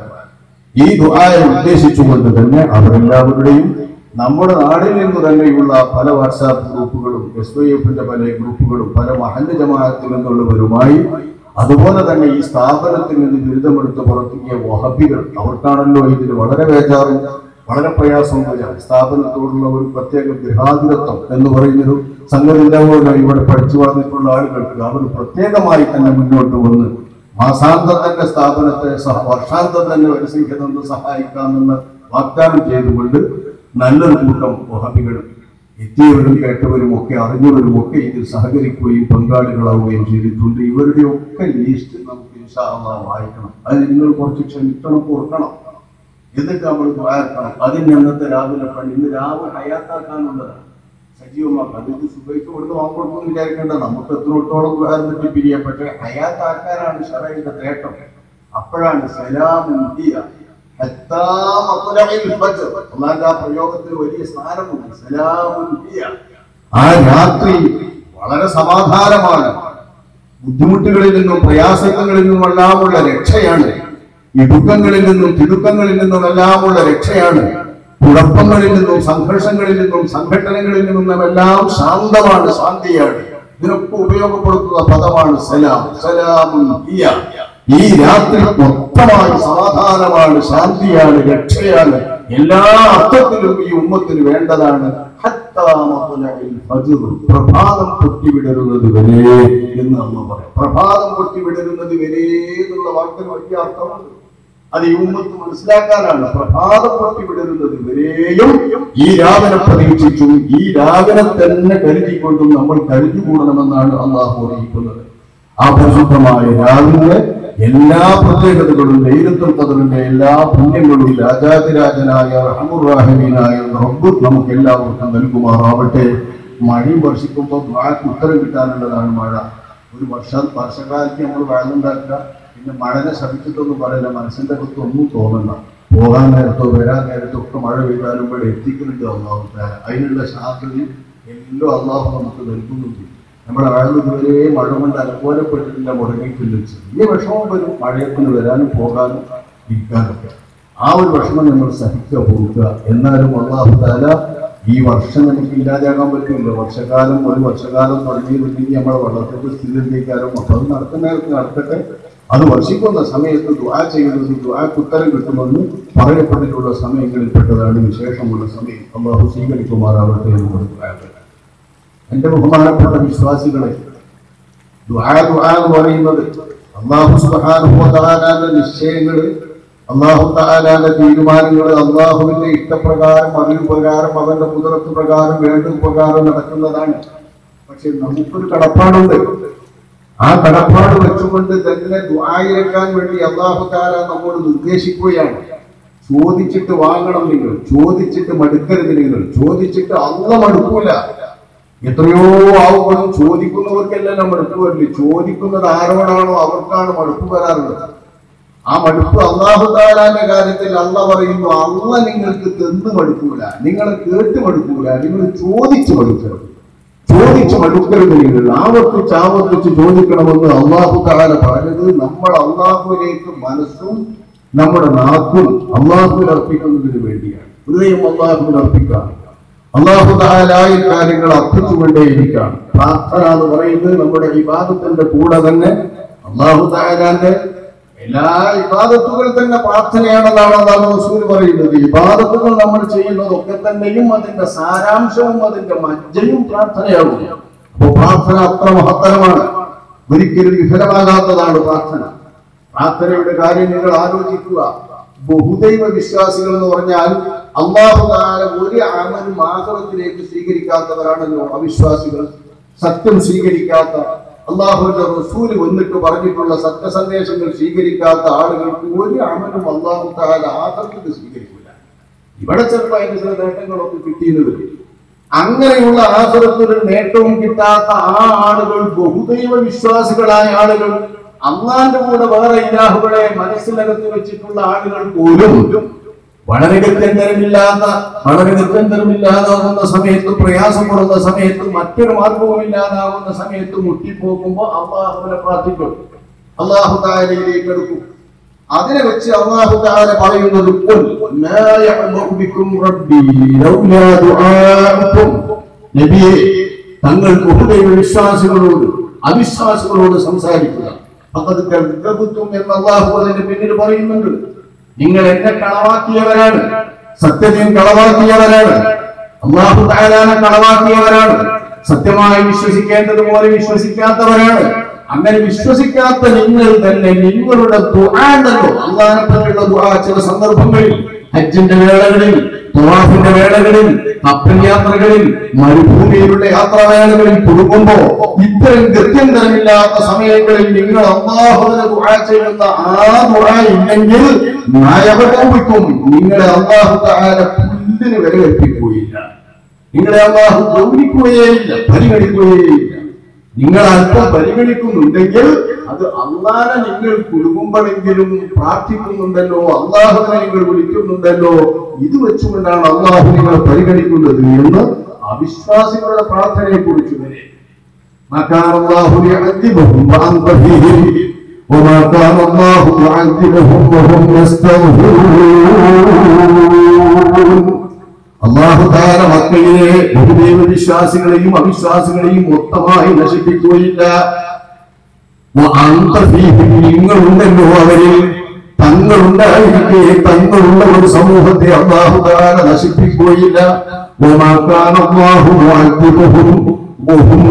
Speaker 1: ഈ ദുആയെ ഉദ്ദേശിച്ചുകൊണ്ട് തന്നെ അവരെല്ലാവരുടെയും നമ്മുടെ നാടിൽ നിന്ന് തന്നെയുള്ള പല വാട്സാപ്പ് ഗ്രൂപ്പുകളും എസ് വൈ എഫിന്റെ പല ഗ്രൂപ്പുകളും പല മഹല്ല് ജമാഅത്തിൽ നിന്നുള്ളവരുമായി അതുപോലെ തന്നെ ഈ സ്ഥാപനത്തിൽ നിന്ന് ബിരുദമെടുത്ത് പുറത്തിക്കിയ വഹബികൾ അവർക്കാണല്ലോ ഇതിൽ വളരെ ബേജാറും വളരെ പ്രയാസവും വരാം സ്ഥാപനത്തോടുള്ള ഒരു പ്രത്യേക ഗൃഹാതിരത്വം എന്ന് പറയുന്നൊരു സംഗതി ഉണ്ടാവുമല്ലോ ഇവിടെ പഠിച്ചു വളർന്നിട്ടുള്ള ആളുകൾക്ക് അവർ പ്രത്യേകമായി തന്നെ മുന്നോട്ട് വന്ന് മാസാന്തം തന്നെ സ്ഥാപനത്തെ സഹ വർഷാന്തം തന്നെ ഒരു സംഖ്യ തന്ന് സഹായിക്കാമെന്ന് വാഗ്ദാനം ചെയ്തുകൊണ്ട് നല്ലൊരു കൂട്ടം വഹബികൾ എത്തിയവരും കേട്ടവരും ഒക്കെ അറിഞ്ഞവരും ഒക്കെ ഇതിൽ സഹകരിക്കുകയും പങ്കാളികളാവുകയും ചെയ്തിട്ടുണ്ട് ഇവരുടെ ഒക്കെ ലിസ്റ്റ് നമുക്ക് ഇൻഷാ അല്ലാഹ് വായിക്കണം അതിന് നിങ്ങൾ കുറച്ച് ക്ഷമിക്കണം കൊടുക്കണം എന്നിട്ട് നമ്മൾ ദ്വാരക്കണം അതിന് അന്നത്തെ രാവിലെ പണി ഇന്ന് രാവിലെ ഹയാത്താക്കാനുള്ളതാണ് സജീവമാക്കാം അതിന് സുബൈക്ക് കൊടുത്ത് വാങ്ങിക്കൊടുക്കുന്നു വിചാരിക്കേണ്ട നമുക്ക് എത്രത്തോളം ദ്വാരം പറ്റി പിരിയാം പക്ഷെ ഹയാത്താക്കാനാണ് ഷറയുടെ നേട്ടം അപ്പോഴാണ് സലാമുന്തിയ ഹത്താ മത്ലഇൽ ഫജ്ർ. അള്ളാന്റെ ആ പ്രയോഗത്തിന് വലിയ സ്ഥാനമുണ്ട് സലാമുന്തിയ ആ രാത്രി വളരെ സമാധാനമാണ് ബുദ്ധിമുട്ടുകളിൽ നിന്നും പ്രയാസങ്ങളിൽ നിന്നുമെല്ലാമുള്ള രക്ഷയാണ് ഇടുക്കങ്ങളിൽ നിന്നും തിടുക്കങ്ങളിൽ നിന്നുമെല്ലാമുള്ള രക്ഷയാണ് കുഴപ്പങ്ങളിൽ നിന്നും സംഘർഷങ്ങളിൽ നിന്നും സംഘടനകളിൽ നിന്നും എല്ലാം ശാന്തമാണ് ശാന്തിയാണ് ഇതിനൊക്കെ ഉപയോഗപ്പെടുത്തുന്ന പദമാണ് സലാം സലാമുൻ ഹിയ. ഈ രാത്രി മൊത്തമായി സമാധാനമാണ് ശാന്തിയാണ് രക്ഷയാണ് എല്ലാ അർത്ഥത്തിലും ഈ ഉമ്മത്തിന് വേണ്ടതാണ് ഹത്താ മത്ലഇൽ ഫജ്ർ. പ്രഭാതം പൊട്ടിവിടരുന്നത് വരെ എന്ന് അമ്മ പറയാം പ്രഭാതം പൊട്ടിവിടരുന്നത് വരെ എന്നുള്ള വാക്കിന് വലിയ അർത്ഥമുണ്ട് അത് ഈ ഉമ്മത്ത് മനസ്സിലാക്കാനാണ് പ്രഭാതം പൊട്ടിവിടരുന്നത് വരെയും ഈ രാവിനെ പ്രതീക്ഷിച്ചും ഈ രാവിനെ തന്നെ കരുതിക്കൊണ്ടും നമ്മൾ കരുതിക്കൂടണമെന്നാണ് അള്ളാഹു അറിയിക്കുന്നത് ആ പരിശുദ്ധമായ രാവിലെ എല്ലാ പ്രത്യേകതകളും ദൈവത്വം കതറിന്റെ എല്ലാ പുണ്യങ്ങളും രാജാതിരാജനായ റഹമുറാഹിമീനായ റബ്ബ് നമുക്ക് എല്ലാവർക്കും നൽകുമാറാവട്ടെ മഴയും വർഷിക്കുമ്പോൾ ദ്വാക്ക് ഉത്തരം കിട്ടാനുള്ളതാണ് മഴ ഒരു വർഷ വർഷകാലത്ത് നമ്മൾ വെള്ളമുണ്ടാക്കുക പിന്നെ മഴനെ ശപിച്ചിട്ടൊന്നും പറയില്ല മനസ്സിന്റെ അകത്ത് ഒന്നും തോന്നണ്ട പോകാൻ നേരത്തോ വരാൻ നേരത്തോ ഒക്കെ മഴ പെയ്താലും ഇവിടെ എത്തിക്കുന്നുണ്ട് അള്ളാഹു താല. അതിനുള്ള ശാസ്ത്രയും എല്ലാം അള്ളാഹു നമുക്ക് നൽകുന്നുണ്ട് നമ്മുടെ വെള്ളം ഇതുവരെ മഴ കൊണ്ട് അനുകൂലപ്പെട്ടിട്ടില്ല മുടങ്ങിയിട്ടില്ല ചെറിയ വിഷമം വരും മഴയത്തിന് വരാനും പോകാനും ഇരിക്കാനൊക്കെ ആ ഒരു വിഷമം നമ്മൾ സഹിക്കുക പോകുക എന്നാലും അള്ളാഹു താല ഈ വർഷം നമുക്ക് ഇല്ലാതാകാൻ പറ്റില്ല വർഷകാലം ഒരു വർഷകാലം തുടങ്ങിയിട്ടുണ്ടെങ്കിൽ നമ്മുടെ വെള്ളത്തിന്റെ സ്ഥിതി എന്തെങ്കിലും അപ്പൊ അത് നടക്കുന്നവർക്ക് നടക്കട്ടെ അത് വർഷിക്കുന്ന സമയത്ത് ദുആ ചെയ്യുന്നത് ദുആക്ക് ഉത്തരം കിട്ടുമെന്ന് പറയപ്പെട്ടിട്ടുള്ള സമയങ്ങളിൽപ്പെട്ടതാണ് വിശേഷമുള്ള സമയം അള്ളാഹു സ്വീകരിക്കുമാറാവട്ടെ എന്ന് കൊടുക്കുക എന്റെ ബഹുമാനപ്പെട്ട വിശ്വാസികളെ ദുആ ദുആ എന്ന് പറയുന്നത് അള്ളാഹു സുബ്ഹാനഹു വ തആലാന്റെ നിശ്ചയങ്ങൾ അള്ളാഹു തആലാന്റെ തീരുമാനങ്ങൾ അള്ളാഹുവിന്റെ ഇഷ്ടപ്രകാരം അറിവ് പ്രകാരം അവന്റെ കുതിരത്ത് പ്രകാരം വേണ്ട പ്രകാരം നടക്കുന്നതാണ് പക്ഷെ നമുക്കൊരു കടപ്പാടുണ്ട് ആ കടപ്പാട് വെച്ചുകൊണ്ട് തന്നെ ദുആയിരക്കാൻ വേണ്ടി അള്ളാഹു താല നമ്മോട് നിർദ്ദേശിക്കുകയാണ് ചോദിച്ചിട്ട് വാങ്ങണം നിങ്ങൾ ചോദിച്ചിട്ട് മടുക്കരുത് നിങ്ങൾ ചോദിച്ചിട്ട് അള്ള മടുക്കൂല എത്രയോ ആവുമ്പോഴും ചോദിക്കുന്നവർക്കെല്ലാം മടുപ്പ് വരില്ല ചോദിക്കുന്നത് ആരോടാണോ അവർക്കാണ് മടുപ്പ് വരാറുള്ളത് ആ മടുപ്പ് അള്ളാഹു താലാന്റെ കാര്യത്തിൽ അല്ല പറയുന്നു അള്ള നിങ്ങൾക്ക് തെന്ന് മടുക്കൂല നിങ്ങളെ കേട്ട് മടുക്കൂല നിങ്ങൾ ചോദിച്ചു മടുക്കരുത് ചോദിച്ചു മടുക്കരുത് നിങ്ങൾ ആവർത്തിച്ച് ആവർത്തിച്ച് ചോദിക്കണമെന്ന് അള്ളാഹു താല പറഞ്ഞത് നമ്മൾ അള്ളാഹുവിലേക്ക് മനസ്സും നമ്മുടെ നാക്കും അള്ളാഹുവിന് അർപ്പിക്കുന്നതിന് വേണ്ടിയാണ് ഹൃദയം അള്ളാഹുവിന് അർപ്പിക്കാം അള്ളാഹു താലായ കാര്യങ്ങൾ അർപ്പിച്ചുകൊണ്ടേയിരിക്കാം പ്രാർത്ഥന എന്ന് പറയുന്നത് നമ്മുടെ വിവാദത്തിന്റെ കൂടെ തന്നെ അള്ളാഹു താലാന്റെ എല്ലാ ഇബാദത്തുകൾ തന്നെ പ്രാർത്ഥനയാണെന്നാണ് അള്ളാഹു റസൂൽ പറയുന്നത് ഇബാദത്തുകൾ നമ്മൾ ചെയ്യുന്നതൊക്കെ തന്നെയും അതിന്റെ സാരാംശവും അതിന്റെ മജ്ജയും പ്രാർത്ഥനയാകും അപ്പൊ പ്രാർത്ഥന അത്ര മഹത്തരമാണ് ഒരിക്കലും വിഫലമാകാത്തതാണ് പ്രാർത്ഥന പ്രാർത്ഥനയുടെ കാര്യം നിങ്ങൾ ആലോചിക്കുക ബഹുദൈവ വിശ്വാസികൾ എന്ന് പറഞ്ഞാൽ അള്ളാഹു താല ഒരു അമലും ആഹ്റത്തിലേക്ക് സ്വീകരിക്കാത്തവരാണല്ലോ അവിശ്വാസികൾ സത്യം സ്വീകരിക്കാത്ത അള്ളാഹുവിന്റെ റസൂല് വന്നിട്ട് പറഞ്ഞിട്ടുള്ള സത്യസന്ദേശങ്ങൾ സ്വീകരിക്കാത്ത ആളുകൾക്ക് ഒരു അമലും അള്ളാഹു താല ആഹ്റത്തിൽ സ്വീകരിക്കില്ല ഇവിടെ ചിലപ്പോൾ അതിന് ചില നേട്ടങ്ങളൊക്കെ കിട്ടിയെന്ന് വരും അങ്ങനെയുള്ള ആഹ്റത്തിൽ നേട്ടവും കിട്ടാത്ത ആ ആളുകൾ ബഹുദൈവ വിശ്വാസികളായ ആളുകൾ അള്ളാന്റെ കൂടെ വേറെ ഇലാഹുകളെ മനസ്സിനകത്ത് വെച്ചിട്ടുള്ള ആളുകൾ പോലും വളരെ ഗത്യന്തരമില്ലാത്ത വളരെ ഗത്യന്തരമില്ലാതാകുന്ന സമയത്ത് പ്രയാസപ്പെടുന്ന സമയത്ത് മറ്റൊരു മാർഗവും ഇല്ലാതാകുന്ന സമയത്ത് മുട്ടിപ്പോകുമ്പോ അള്ളാഹുവിനെ പ്രാർത്ഥിക്കും അള്ളാഹു താരയിലേക്ക് എടുക്കും അതിനെ വെച്ച് അള്ളാഹു താര പറയുന്നത് "ഖുൽ മാ യഅ്ബഉ ബിക്കും റബ്ബി ലൗലാ ദുആഉക്കും." നബിയെ തങ്ങൾക്ക് ഉപദൈവ വിശ്വാസികളോട് അവിശ്വാസികളോട് സംസാരിക്കുക ഫഖദ് കദ്ദബതും എന്ന് അള്ളാഹു അതിന്റെ പിന്നിൽ പറയുന്നുണ്ട് നിങ്ങൾ എന്നെ കളവാക്കിയവരാണ് സത്യത്തിൽ കളവാക്കിയവരാണ് അള്ളാഹു താലാനെ കളവാക്കിയവരാണ് സത്യമായി വിശ്വസിക്കേണ്ടതുപോലെ വിശ്വസിക്കാത്തവരാണ് അങ്ങനെ വിശ്വസിക്കാത്ത നിങ്ങൾ തന്നെ നിങ്ങളുടെ ദുആണ്ടല്ലോ അള്ളാഹിനെ പറ്റിയുള്ള ദുആ ചില സന്ദർഭങ്ങളിൽ ഹജ്ജിന്റെ വേളകളിൽ തുവാഫിന്റെ വേളകളിൽ കപ്പൽ യാത്രകളിൽ മരുഭൂമിയിലുള്ള യാത്രാവേളകളിൽ കൊടുക്കുമ്പോ ഇത്തരം ഗത്യന്തരമില്ലാത്ത സമയങ്ങളിൽ നിങ്ങൾ അള്ളാഹുവിനെ ദുആ ചെയ്യുന്ന ആ ദുആ ഇല്ലെങ്കിൽ നയവടോപിക്കും നിങ്ങളെ അള്ളാഹു താല പുല്ലിന് വില കൽപ്പിക്കുകയില്ല നിങ്ങളെ അള്ളാഹു ഗൗനിക്കുകയേയില്ല പരിഗണിക്കുകയേയില്ല നിങ്ങൾ അല്പം പരിഗണിക്കുന്നുണ്ടെങ്കിൽ അത് അള്ളാനെ നിങ്ങൾ കുടുങ്ങുമ്പോഴെങ്കിലും പ്രാർത്ഥിക്കുന്നുണ്ടല്ലോ അള്ളാഹുവിനെ നിങ്ങൾ വിളിക്കുന്നുണ്ടല്ലോ ഇത് വെച്ചുകൊണ്ടാണ് അള്ളാഹു നിങ്ങളെ പരിഗണിക്കുന്നത് എന്ന് അവിശ്വാസികളുടെ പ്രാർത്ഥനയെ കുറിച്ച് വരെ ما كان الله ليعذبهم وأنت فيهم وما كان الله يعذبهم وهم يستغفرون അള്ളാഹു താര മക്കളിലെ ബഹുദൈവ വിശ്വാസികളെയും അവിശ്വാസികളെയും മൊത്തമായി നശിപ്പിക്കുകയില്ല വഅന്ത ഫീഹിം നിങ്ങളുണ്ടല്ലോ അവരിൽ തങ്ങളുണ്ടായിരിക്കെ തങ്ങളുള്ള ഒരു സമൂഹത്തെ അള്ളാഹു താര നശിപ്പിക്കുകയില്ല وما كان الله معذبهم وهم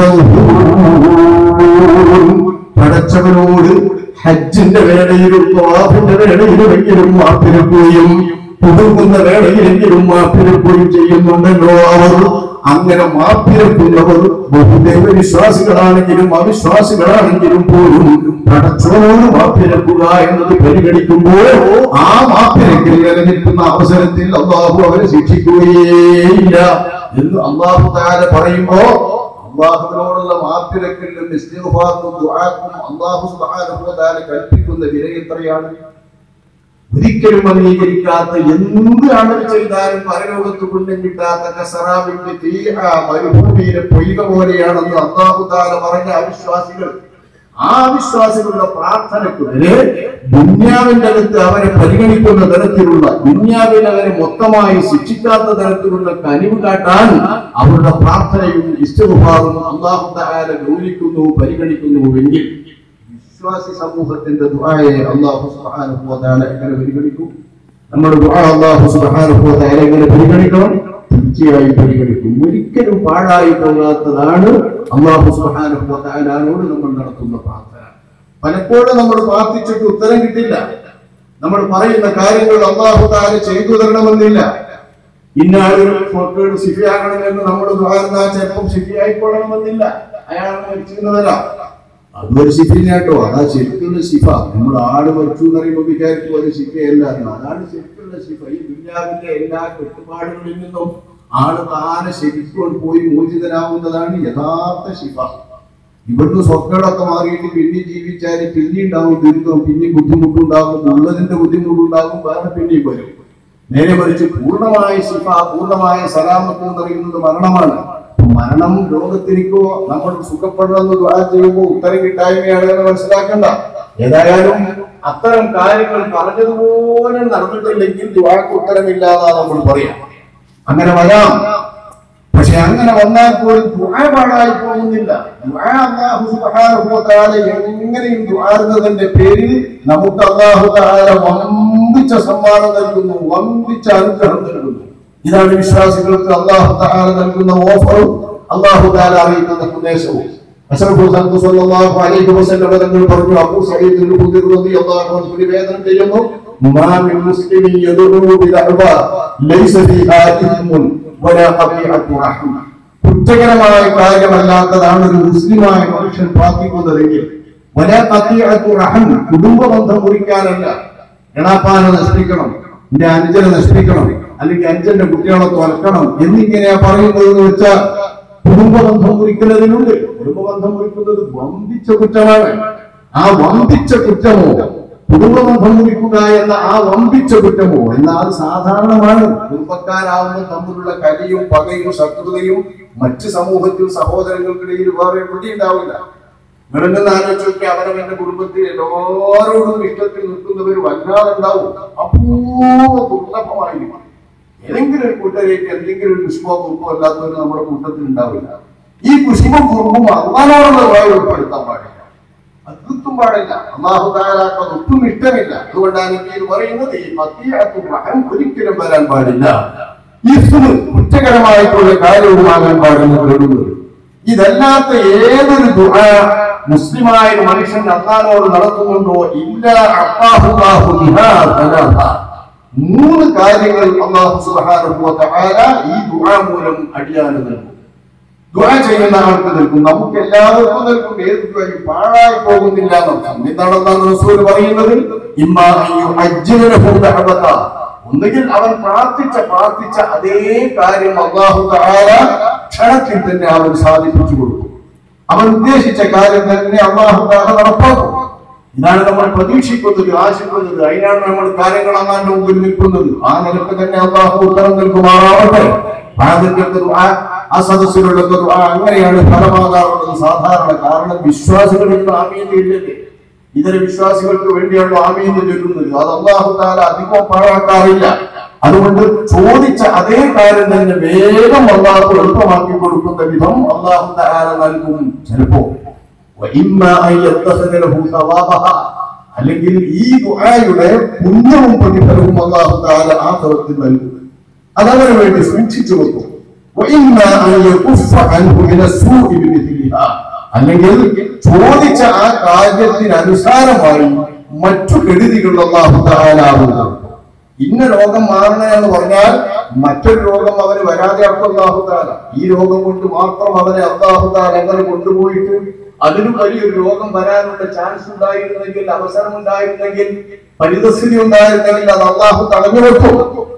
Speaker 1: يستغفرون പടച്ചവനോട് ഹജ്ജിന്റെ വേളയിലും ത്വാഫിന്റെ വേളയിലുമെങ്കിലും മാപ്പിരക്കുകയും പുതുങ്ങുന്ന വേളയിലെങ്കിലും മാപ്പിരക്കുകയും ചെയ്യുന്നുണ്ടല്ലോ അവർ അങ്ങനെ മാപ്പിരക്കുന്നവർ ബഹുദൈവ വിശ്വാസികളാണെങ്കിലും അവിശ്വാസികളാണെങ്കിലും പോലും പടച്ചോട് മാപ്പിരക്കുക എന്നത് പരിഗണിക്കുമ്പോൾ ആ മാപ്പിരക്കിൽ നിലനിൽക്കുന്ന അവസരത്തിൽ അള്ളാഹു അവരെ ശിക്ഷിക്കുകയേയില്ല എന്ന് അള്ളാഹു താര പറയുമ്പോ അള്ളാഹുവിനോടുള്ള മാപ്പിരക്കലിലും ഇസ്തിഗ്ഫാറിനും ദുആക്കും അള്ളാഹു സുബ്ഹാനഹു വ തആല കൽപ്പിക്കുന്ന വില എത്രയാണ് ഒരിക്കലും അംഗീകരിക്കാത്ത എന്ത് അമൽ ചെയ്താലും പരലോകത്ത് പുണ്യം കിട്ടാത്ത കസറാബിന്റെ തീഹ മരുഭൂമിയിലെ പൊയ്ക പോലെയാണെന്ന് അള്ളാഹു താല പറഞ്ഞ അവിശ്വാസികൾ ആ അവിശ്വാസികളുടെ പ്രാർത്ഥനയ്ക്കെതിരെ ദുന്യാവിന്റെ അടുത്ത് അവരെ പരിഗണിക്കുന്ന തരത്തിലുള്ള ദുന്യാവിൽ അവരെ മൊത്തമായി ശിക്ഷിക്കാത്ത തരത്തിലുള്ള കനിവ് കാട്ടാൻ അവരുടെ പ്രാർത്ഥനയും ഇഷ്ടഭാവം അള്ളാഹു താല ഗൗനിക്കുന്നു പരിഗണിക്കുന്നുവെങ്കിൽ വിശ്വാസി സമൂഹത്തിന്റെ ദുആയെ അല്ലാഹു സുബ്ഹാനഹു വ തആല എങ്ങനെ പരിഗണിക്കും നമ്മുടെ ദുആ അല്ലാഹു സുബ്ഹാനഹു വ തആല എങ്ങനെ പരിഗണിക്കണം തീർച്ചയായും പരിഗണിക്കും ഒരിക്കലും പാഴായി പോകാത്തതാണ് അല്ലാഹു സുബ്ഹാനഹു വ തആലയോട് നമ്മൾ നടത്തുന്ന പ്രാർത്ഥന പലപ്പോഴും നമ്മൾ പ്രാർത്ഥിച്ചിട്ട് ഉത്തരം കിട്ടില്ല നമ്മൾ പറയുന്ന കാര്യങ്ങൾ അല്ലാഹു തആല ചെയ്തു തരണമെന്നില്ല ഇന്ന ആളുകൾ മക്കൾ ശിഫിയാകണമെന്ന് നമ്മൾ ദ്വാരുന്ന ചിലപ്പം ശിഫിയായിക്കൊള്ളണമെന്നില്ല അയാൾ മരിച്ചിരുന്നതല്ല അതൊരു ശിഫിനാട്ടോ അതാ ശരിക്കുള്ള ശിഫ നമ്മൾ ആട് മരിച്ചു എന്ന് പറയുമ്പോൾ വിചാരിക്കും അത് ശിഫയല്ല എന്ന് അതാണ് ശരിക്കുള്ള ശിഫ ഈ ദുര്യാവിന്റെ എല്ലാ കെട്ടുപാടുകളിൽ നിന്നും ആള് താനെ ശരിക്കും പോയി മോചിതനാവുന്നതാണ് യഥാർത്ഥ ശിഫ ഇവിടുന്ന് സ്വക്കളൊക്കെ മാറിയിട്ട് പിന്നെ ജീവിച്ചാൽ പിന്നെ ഉണ്ടാവും ദുരിതവും പിന്നെ ബുദ്ധിമുട്ടുണ്ടാകും ഉള്ളതിന്റെ ബുദ്ധിമുട്ടുണ്ടാകും വേറെ പിന്നെയും വരും നേരെ മറിച്ച് പൂർണ്ണമായ ശിഫ പൂർണ്ണമായ സലാമത്ത് എന്ന് പറയുന്നത് മരണമാണ് മരണം രോഗത്തിരിക്കോ നമ്മൾ സുഖപ്പെടണമെന്ന് ദ്വാ ചെയ്യുമ്പോൾ ഉത്തരം കിട്ടായ്മയാണ് എന്ന് മനസ്സിലാക്കണ്ട ഏതായാലും അത്തരം കാര്യങ്ങൾ പറഞ്ഞതുപോലെ നടന്നിട്ടില്ലെങ്കിൽ ദ്വാക്ക് ഉത്തരമില്ലാന്നാ നമ്മൾ പറയാം അങ്ങനെ വരാം പക്ഷെ അങ്ങനെ വന്നാൽ പോലും ദുആ പാടായി പോകുന്നില്ല ദുആ അല്ലാഹു സുബ്ഹാനഹു വ തആല എങ്ങനെയും ദുആറുന്നതിന്റെ പേരിൽ നമുക്ക് അല്ലാഹു തആല വമ്പിച്ച സമ്മാനം നൽകുന്നു വമ്പിച്ച അനുഗ്രഹം നൽകുന്നു ഇതാണ് വിശ്വാസികൾക്ക് അല്ലാഹു തആല നൽകുന്ന ഓഫറും അല്ലാഹു തആല അറിയിക്കുന്ന സന്ദേശവും അഷ്റഫുൽ ഖൽഖ് സ്വല്ലല്ലാഹു അലൈഹി വസല്ലം തങ്ങൾ പറഞ്ഞു അബൂ സഈദ് ഇബ്നു ഖുദൈർ റളിയല്ലാഹു അൻഹു നിവേദനം ചെയ്യുന്നു മാ മിൻ മുസ്ലിമിൻ യദഉ ബിദഅവ ലൈസ ഫീഹാ ഇസ്മുൻ വലാ ഖബീഅത്തു റഹ്മ കുറ്റകരമായ കാര്യമല്ലാത്തതാണ് ഒരു മുസ്ലിമായ മനുഷ്യൻ പ്രാർത്ഥിക്കുന്നതെങ്കിൽ വലാ ഖബീഅത്തു റഹ്മ കുടുംബ ബന്ധം മുറിക്കാനല്ല എണാപ്പാനെ നശിപ്പിക്കണം എന്റെ അനുജനെ നശിപ്പിക്കണം അല്ലെങ്കിൽ അഞ്ചന്റെ കുട്ടികളെ തുറക്കണം എന്നിങ്ങനെയാ പറയുന്നത് എന്ന് വെച്ചാൽ കുടുംബബന്ധം മുറിക്കുന്നതിനുണ്ട് കുടുംബബന്ധം മുറിക്കുന്നത് വമ്പിച്ച കുറ്റമാണ് ആ വമ്പിച്ച കുറ്റമോ കുടുംബബന്ധം മുറിക്കുക എന്ന ആ വമ്പിച്ച കുറ്റമോ എന്നാൽ സാധാരണമാണ് കുടുംബക്കാരാവുന്ന തമ്മിലുള്ള കലിയും പകയും ശത്രുതയും മറ്റ് സമൂഹത്തിൽ സഹോദരങ്ങൾക്കിടയിൽ വേറെ എവിടെ ഉണ്ടാവില്ല നിങ്ങളെന്ന് ആലോചിച്ച് നോക്കി അവരവന്റെ കുടുംബത്തിൽ എല്ലാവരോടും ഇഷ്ടത്തിൽ നിൽക്കുന്നവർ വല്ലാതെ ഉണ്ടാവും അപൂർവ ദുർലഭമായിരിക്കും ഏതെങ്കിലും ഒരു കൂട്ടരേക്ക് എന്തെങ്കിലും ഒരു കുഷ്മോ കുറുമ്പോ അല്ലാത്തവർ നമ്മുടെ കൂട്ടത്തിൽ ഉണ്ടാവില്ല ഈ കുഷ്മം കുറുമ്പും അള്ളാനോടുള്ള വായു ഉൾപ്പെടുത്താൻ പാടില്ല അതൊട്ടും പാടില്ല അള്ളാഹു താലാക്ക് ഒട്ടും ഇഷ്ടമില്ല അതുകൊണ്ടാണ് ഇത് പറയുന്നത് ഈ പത്തിയാത്തും റഹം ഒരിക്കലും വരാൻ പാടില്ല ഇസ്മ് കുറ്റകരമായിട്ടുള്ള കാര്യവുമാകാൻ പാടില്ല കേടുന്നത് ഇതല്ലാത്ത ഏതൊരു ദുആ മുസ്ലിമായ ഒരു മനുഷ്യൻ അള്ളാനോട് നടത്തുന്നുണ്ടോ ഇല്ല അള്ളാഹു ബിഹാ സലാഹ മൂന്ന് കാര്യങ്ങൾ അള്ളാഹു സുബ്ഹാനഹു വ തആല ഈ ദുആ മൂലം അടിയാന് നൽകും ദുആ ചെയ്യുന്ന ആൾക്ക് നൽകും നമുക്ക് എല്ലാവർക്കും നൽകും ഏത് ദുആയും പാഴായി പോകുന്നില്ല എന്നർത്ഥം എന്താണ് അള്ളാഹു റസൂൽ പറയുന്നത് ഇമ്മാ അയ്യു അജ്ജലഹു ദഅവത ഒന്നുകിൽ അവൻ പ്രാർത്ഥിച്ച പ്രാർത്ഥിച്ച അതേ കാര്യം അള്ളാഹു തആല ക്ഷണത്തിൽ തന്നെ അവൻ സാധിപ്പിച്ചു കൊടുക്കും അവൻ ഉദ്ദേശിച്ച കാര്യം തന്നെ അള്ളാഹു തആല നടപ്പാക്കും ഇതാണ് നമ്മൾ പ്രതീക്ഷിക്കുന്നത് ആശിക്കുന്നത് അതിനാണ് നമ്മൾ കാര്യങ്ങൾ അള്ളാന്റെ മുമ്പിൽ നിൽക്കുന്നത് ആ നിലക്ക് തന്നെ അള്ളാഹു ഉത്തരം നൽകുമാറാവട്ടെ ഭാഗത്തിന്റെ ദുആ, ആ സദസ്സിലുള്ള ദുആ അങ്ങനെയാണ് ഫലമാകാറുള്ളത് സാധാരണ കാരണം വിശ്വാസികൾക്ക് ആമീനില്ലല്ലേ ഇതര വിശ്വാസികൾക്ക് വേണ്ടിയാണ് ആമീന്ന് ചൊല്ലുന്നത് അത് അള്ളാഹു താല അധികം പാഴാക്കാറില്ല അതുകൊണ്ട് ചോദിച്ച അതേ കാര്യം തന്നെ വേഗം അള്ളാഹു എളുപ്പമാക്കി കൊടുക്കുന്ന വിധം അള്ളാഹു താല നൽകും ചിലപ്പോ وإما أن يتخذ له ثوابها അല്ലെങ്കിൽ ഈ ദുആയുടെ പുണ്യവും പ്രതിഫലവും അല്ലാഹു തആല ആഖിറത്തിൽ നൽകും അതവന് വേണ്ടി സൂക്ഷിച്ചു വെക്കും وإما أن يكف عنه من السوء بمثلها അല്ലെങ്കിൽ ചോദിച്ച ആ കാര്യത്തിന് അനുസാരമായി മറ്റു കെടുതികൾ അല്ലാഹു തആല ആവുന്നത് ഇന്ന രോഗം മാറണ എന്ന് പറഞ്ഞാൽ മറ്റൊരു രോഗം അവന് വരാതെ അള്ളാഹു താല ഈ രോഗം കൊണ്ട് മാത്രം അവനെ അള്ളാഹു താല അങ്ങനെ കൊണ്ടുപോയിട്ട് അതിനും വലിയൊരു രോഗം വരാനുള്ള ചാൻസ് ഉണ്ടായിരുന്നെങ്കിൽ അവസരം ഉണ്ടായിരുന്നെങ്കിൽ പരിതസ്ഥിതി ഉണ്ടായിരുന്നെങ്കിൽ അത് അള്ളാഹു തടഞ്ഞു വെക്കും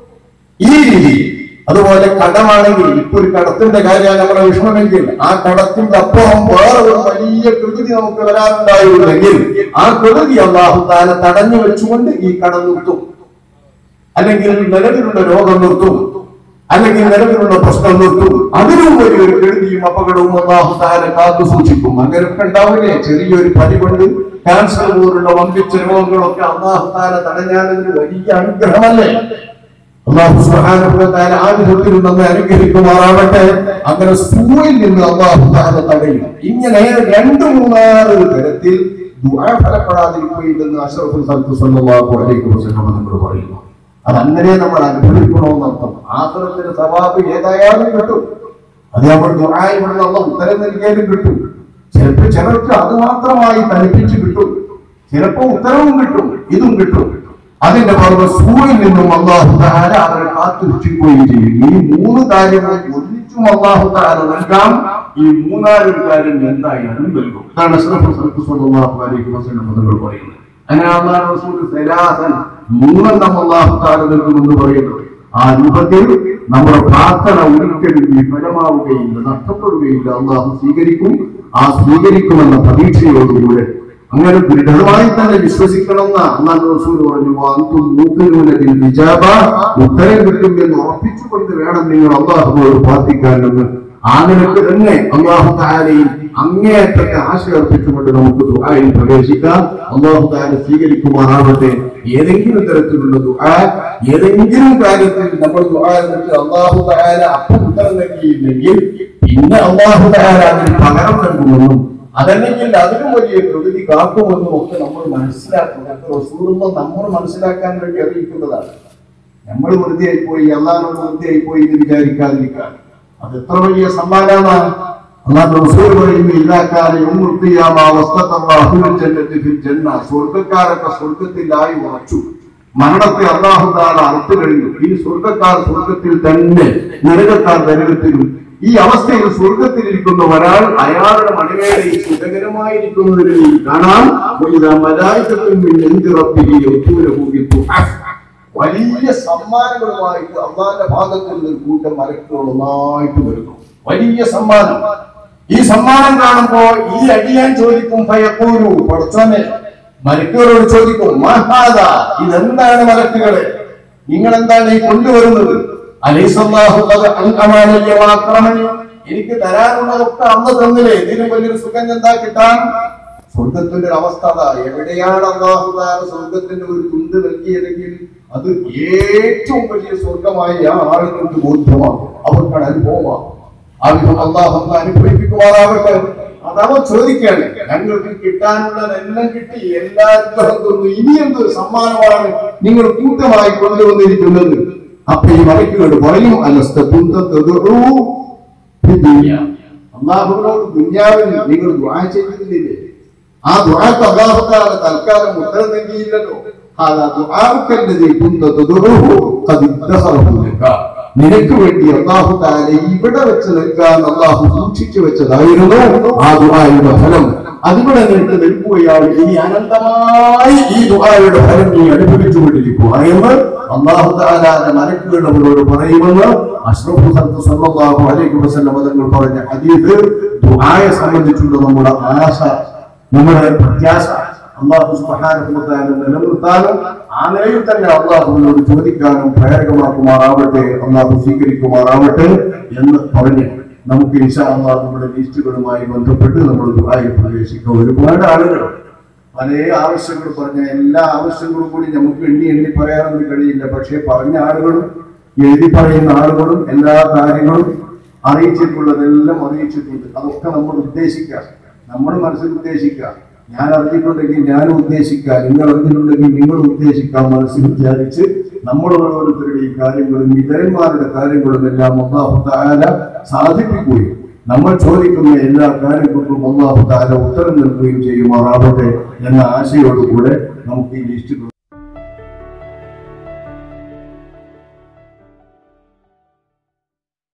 Speaker 1: ഈ രീതി അതുപോലെ കടമാണെങ്കിൽ ഇപ്പൊ ഒരു കടത്തിന്റെ കാര്യം നമ്മുടെ വിഷമമെങ്കിൽ ആ കടത്തിന്റെ അപ്പുറം വേറെ ഒരു വലിയ കൃതി നമുക്ക് വരാനുണ്ടായിരുന്നെങ്കിൽ ആ കൃതി അള്ളാഹു താല തടഞ്ഞു വെച്ചുകൊണ്ട് ഈ കടം നിർത്തും അല്ലെങ്കിൽ നിലവിലുള്ള രോഗം നിർത്തും അല്ലെങ്കിൽ നിലവിലുള്ള പ്രശ്നം നിർത്തും അതിനും വലിയൊരു കെടുതിയും അപകടവും അള്ളാഹു താല കാത്തു സൂക്ഷിക്കും അങ്ങനെയൊക്കെ ഉണ്ടാവില്ലേ ചെറിയൊരു പനി കൊണ്ട് ക്യാൻസർ പോലുള്ള വമ്പിച്ച രോഗങ്ങളൊക്കെ അള്ളാഹു താല തടഞ്ഞാലതിന് വലിയ അനുഗ്രഹമല്ലേ അള്ളാഹു സുബ്ഹാനഹു വ തആല ആദ്യത്തിൽ നമ്മെ അനുഗ്രഹിക്കുമാറാവട്ടെ അങ്ങനെ സൂയിൽ നിന്ന് അള്ളാഹു തആല തടയും ഇങ്ങനെ രണ്ട് മൂന്നാറ് തരത്തിൽ ദുആ ഫലപ്പെടാതിരിക്കുകയില്ലെന്ന് അഷ്റഫുൽ ഖൽഖ് സല്ലല്ലാഹു അലൈഹി വസല്ലം നമ്മൾ പറയുന്നു അതങ്ങനെ നമ്മൾ അനുഭവിക്കണമെന്നർത്ഥം ആഖിറത്തിന് സവാബ് ഏതായാലും കിട്ടും അത് നമ്മൾ ദുആയിലുള്ള അള്ളാഹ് ഉത്തരം നൽകിയാലും കിട്ടും ചിലപ്പോൾ ചിലർക്ക് അത് മാത്രമായി തനിപ്പിച്ച് കിട്ടും ചിലപ്പോൾ ഉത്തരവും കിട്ടും ഇതും കിട്ടും അതിന്റെ പുറമെ സൂര്യൻ നിന്നും അള്ളാഹു താര അവരെ കാത്തുരക്ഷിക്കുകയും ചെയ്യും ഈ മൂന്ന് കാര്യങ്ങൾ ഒന്നിച്ചും അള്ളാഹു താര നൽകാം ഈ മൂന്നാലൊരു കാര്യം എന്തായാലും നൽകും ഇതാണ് അഷ്റഫുൽ ഖൽഖ് സ്വല്ലല്ലാഹു അലൈഹി വസല്ലം മുതൽ പറയുന്നത് അങ്ങനെ അള്ളാഹു റസൂൽ സലാസൻ മൂന്നെണ്ണം അള്ളാഹു താര നൽകുമെന്ന് പറയുന്നത് ആ രൂപത്തിൽ നമ്മുടെ പ്രാർത്ഥന ഒരിക്കലും വിഫലമാവുകയില്ല നഷ്ടപ്പെടുകയില്ല അള്ളാഹു സ്വീകരിക്കും ആ സ്വീകരിക്കുമെന്ന പ്രതീക്ഷയോടുകൂടെ അങ്ങനെ ദൃഢമായി തന്നെ വിശ്വസിക്കണമെന്ന അന്നാണ് റസൂൽ പറഞ്ഞു വാന്തും മൂക്കിനുവിനതിൽ വിജാബ ഉത്തരം കിട്ടും എന്ന് ഉറപ്പിച്ചുകൊണ്ട് വേണം നിങ്ങൾ അള്ളാഹുവോട് പ്രാർത്ഥിക്കാനെന്ന് ആ നിലക്ക് തന്നെ അള്ളാഹു താരയിൽ അങ്ങേയറ്റത്തെ ആശ അർപ്പിച്ചുകൊണ്ട് നമുക്ക് ദുആയിൽ പ്രവേശിക്കാം അള്ളാഹു താര സ്വീകരിക്കുമാറാവട്ടെ ഏതെങ്കിലും തരത്തിലുള്ള ദുആ ഏതെങ്കിലും കാര്യത്തിൽ നമ്മൾ ദുആ എന്നിട്ട് അള്ളാഹു താര അപ്പം ഉത്തരം നൽകിയില്ലെങ്കിൽ പിന്നെ അള്ളാഹു താര അതിന് പകരം നൽകുമെന്നും അതല്ലെങ്കിൽ അതിനും വലിയ പ്രകൃതി കാക്കുമെന്നും ഒക്കെ നമ്മൾ മനസ്സിലാക്കണം റസൂറുള്ള നമ്മൾ മനസ്സിലാക്കാൻ വേണ്ടി അറിയിക്കുന്നതാണ് നമ്മൾ വൃത്തിയായി പോയി അള്ളാഹ് വൃത്തിയായി പോയി എന്ന് വിചാരിക്കാതിരിക്കാൻ അത് എത്ര വലിയ സമ്മാനമാണ് അള്ളാഹ് റസൂൽ പറയുന്നു ഇല്ലാക്കാരെ ജന്ന സ്വർഗക്കാരൊക്കെ സ്വർഗത്തിലായി ഉറച്ചു മരണത്തെ അള്ളാഹു താല അറുത്തു കഴിഞ്ഞു ഈ സ്വർഗക്കാർ സ്വർഗത്തിൽ തന്നെ നരകക്കാർ നരകത്തിലും ഈ അവസ്ഥയിൽ സ്വർഗത്തിലിരിക്കുന്ന ഒരാൾ അയാളുടെ മണിമേടയിൽ സുഖകരമായിരിക്കുന്നതിന് കാണാം وإذا ملائكة من عند ربه يؤتونه بالضحى വലിയ സമ്മാനങ്ങളുമായിട്ട് അള്ളാന്റെ ഭാഗത്തിൽ നിന്ന് ഒരു കൂട്ടം മലക്കുകൾ ഒന്നായിട്ട് വരുന്നു വലിയ സമ്മാനം ഈ സമ്മാനം കാണുമ്പോ ഈ അടിയാൻ ചോദിക്കും ഭയക്കൂരു പഠിച്ചോനെ മലക്കുകളോട് ചോദിക്കും മഹാദ ഇതെന്താണ് മലക്കുകളെ നിങ്ങൾ എന്താണ് ഈ കൊണ്ടുവരുന്നത് അലൈസല്ലാഹു ഖദ് അൻഅമാനയ്യ വഅക്രമനി എനിക്ക് തരാനുള്ളതൊക്കെ അന്ന് തന്നില്ലേ ഇതിനും വലിയൊരു സുഖം എന്താ കിട്ടാൻ സ്വർഗത്തിന്റെ ഒരു അവസ്ഥ അതാ എവിടെയാണ് അള്ളാഹു താല സ്വർഗത്തിന്റെ ഒരു തുണ്ട് നൽകിയതെങ്കിൽ അത് ഏറ്റവും വലിയ സ്വർഗമായി ആ ആളുകൾക്ക് ബോധ്യമാകും അവർക്കാണ് അനുഭവമാകും ആ വിധം അള്ളാഹു അങ്ങ് അനുഭവിപ്പിക്കുമാറാവട്ടെ അതവ ചോദിക്കുകയാണ് ഞങ്ങൾക്ക് കിട്ടാനുള്ളതെല്ലാം കിട്ടി എല്ലാവർക്കും തന്നു ഇനി എന്തൊരു സമ്മാനമാണ് നിങ്ങൾ കൂട്ടമായി കൊണ്ടുവന്നിരിക്കുന്നത് അപ്പൊ ഈ മലക്കുകൾ പറയും അലസ്ത അള്ളാഹുവിനോട് ദുന്യാവിൽ നിങ്ങൾ ദുആ ചെയ്യുന്നില്ലേ ആ ദുആക്ക് അല്ലാഹുത്താല തൽക്കാലം ഉത്തരം നൽകിയില്ലല്ലോ ഹാദാ ദുആഉക്കല്ലദീ കുന്ത തദഉഹു ഖദ് ഇദ്ദഖറഹു ലക നിനക്ക് വേണ്ടി അല്ലാഹു തആല ഇവിടെ വെച്ച് നൽകാൻ അല്ലാഹു സൂക്ഷിച്ചു വെച്ചതായിരുന്നു ആ ദുആയുടെ ഫലം അതിവിടെ നിനക്ക് നൽകുകയാണ് ഇനി അനന്തമായി ഈ ദുആയുടെ ഫലം നീ അനുഭവിച്ചുകൊണ്ടിരിക്കുക എന്ന് അല്ലാഹു തആലാന്റെ മലക്കുകൾ അവരോട് പറയുമെന്ന് അഷ്റഫുൽ ഖൽഖ് സല്ലല്ലാഹു അലൈഹി വസല്ലം തങ്ങൾ പറഞ്ഞ ഹദീസ് ദുആയെ സംബന്ധിച്ചുള്ള നമ്മുടെ ആശ നമ്മുടെ പ്രത്യാശ അള്ളാഹു സുബ്ഹാനഹു നിലനിർത്താനും ആ നിലയിൽ തന്നെ അള്ളാഹുവിനോട് ചോദിക്കാനും പ്രേരകമാക്കുമാറാവട്ടെ അള്ളാഹു സ്വീകരിക്കുമാറാവട്ടെ എന്ന് പറഞ്ഞ് നമുക്ക് ഇൻഷാ അള്ളാഹ് നമ്മുടെ ലിസ്റ്റുകളുമായി ബന്ധപ്പെട്ട് നമ്മൾ ദുബായിൽ പ്രവേശിക്കുക ഒരുപാട് ആളുകൾ പല ആവശ്യങ്ങൾ പറഞ്ഞ എല്ലാ ആവശ്യങ്ങളും കൂടി നമുക്ക് എണ്ണി എണ്ണി പറയാനൊന്നും കഴിയില്ല പക്ഷേ പറഞ്ഞ ആളുകളും എഴുതി പറയുന്ന ആളുകളും എല്ലാ കാര്യങ്ങളും അറിയിച്ചിട്ടുള്ളതെല്ലാം അറിയിച്ചിട്ടുണ്ട് അതൊക്കെ നമ്മൾ ഉദ്ദേശിക്കാം നമ്മൾ മനസ്സിൽ ഉദ്ദേശിക്കാം ഞാൻ അറിഞ്ഞിട്ടുണ്ടെങ്കിൽ ഞാൻ ഉദ്ദേശിക്കാം നിങ്ങൾ അറിഞ്ഞിട്ടുണ്ടെങ്കിൽ നിങ്ങൾ ഉദ്ദേശിക്കാം മനസ്സിൽ വിചാരിച്ച് നമ്മൾ ഓരോരുത്തരുടെയും കാര്യങ്ങളും ഇതരന്മാരുടെ കാര്യങ്ങളും എല്ലാം അള്ളാഹു താല സാധിപ്പിക്കുകയും നമ്മൾ ചോദിക്കുന്ന എല്ലാ കാര്യങ്ങൾക്കും അള്ളാഹു താല ഉത്തരം നൽകുകയും ചെയ്യുമാറാവട്ടെ എന്ന ആശയോടുകൂടെ നമുക്ക് ഈ ലിസ്റ്റ്